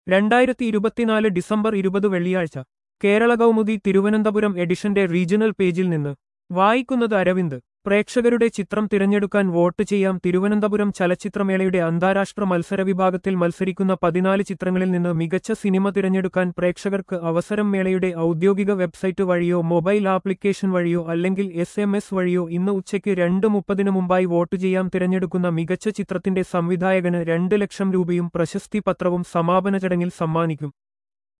രണ്ടായിരത്തി ഇരുപത്തിനാല് ഡിസംബർ ഇരുപത് വെള്ളിയാഴ്ച കേരള കൗമുദി തിരുവനന്തപുരം എഡിഷന്റെ റീജിയണൽ പേജിൽ നിന്ന് വായിക്കുന്നത് അരവിന്ദ് പ്രേക്ഷകരുടെ ചിത്രം തിരഞ്ഞെടുക്കാൻ വോട്ട് ചെയ്യാം തിരുവനന്തപുരം ചലച്ചിത്രമേളയുടെ അന്താരാഷ്ട്ര മത്സര വിഭാഗത്തിൽ മത്സരിക്കുന്ന പതിനാല് ചിത്രങ്ങളിൽ നിന്ന് മികച്ച സിനിമ തിരഞ്ഞെടുക്കാൻ പ്രേക്ഷകർക്ക് അവസരം മേളയുടെ ഔദ്യോഗിക വെബ്സൈറ്റ് വഴിയോ മൊബൈൽ ആപ്ലിക്കേഷൻ വഴിയോ അല്ലെങ്കിൽ എസ് എം എസ് വഴിയോ ഇന്ന് ഉച്ചയ്ക്ക് രണ്ട് മുപ്പതിനു മുമ്പായി വോട്ട് ചെയ്യാം തിരഞ്ഞെടുക്കുന്ന മികച്ച ചിത്രത്തിന്റെ സംവിധായകന് രണ്ട് ലക്ഷം രൂപയും പ്രശസ്തി പത്രവും സമാപന ചടങ്ങിൽ സമ്മാനിക്കും